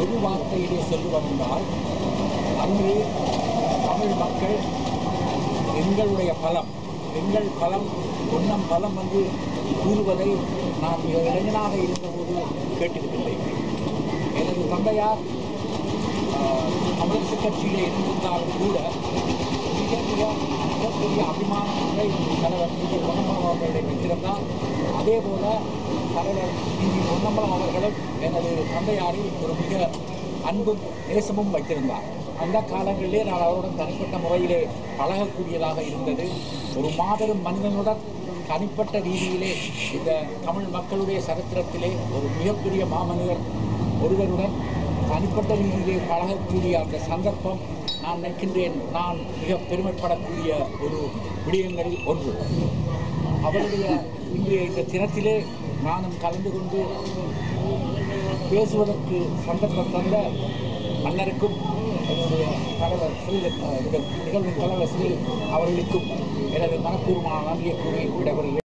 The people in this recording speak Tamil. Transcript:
ஒரு வார்த்தையிலே சொல்லுவதென்றால் அன்று தமிழ் மக்கள் எங்களுடைய பலம் எங்கள் பலம் பொன்னம் பலம் என்று கூறுவதை நான் மிக இளைஞனாக இருந்தபோது கேட்டிருக்கின்றேன் எனது தந்தையார் ஆஹ், கம்யூனிஸ்ட் கட்சியிலே இருந்திருந்தாலும் கூட மிக மிக மிகப்பெரிய அபிமானங்களை தலைவர் டி பொன்னம்பலம் அவர்களை பெற்றிருந்தார் அதே போல தலைவர் டி பொன்னம்பலம் அவர்களும் எனது தந்தையாரில் ஒரு மிக அன்பும் நேசமும் வைத்திருந்தார் அந்த காலங்களிலே நான் அவருடன் தனிப்பட்ட முறையிலே பழகக்கூடியதாக இருந்தது ஒரு மாபெரும் மனிதனுடன் தனிப்பட்ட ரீதியிலே இந்த தமிழ் மக்களுடைய சரித்திரத்திலே ஒரு மிகப்பெரிய மாமனிதர் ஒருவருடன் தனிப்பட்ட ரீதியிலே பழகக்கூடிய அந்த சந்தர்ப்பம் நான் நினைக்கின்றேன் நான் மிக பெருமைப்படக்கூடிய ஒரு விடயங்களில் ஒன்று அவருடைய இன்றைய இந்த தினத்திலே நானும் கலந்து கொண்டு பேசுவதற்கு சந்தர்ப்பம் தந்த மன்னருக்கும் என்னுடைய தலைவர் ஸ்ரீ இந்த நிகழ்வின் தலைவர் ஸ்ரீ அவர்களுக்கும் எனது மனப்பூர்வமான நன்றியை கூறி விடைபெறுகிறேன்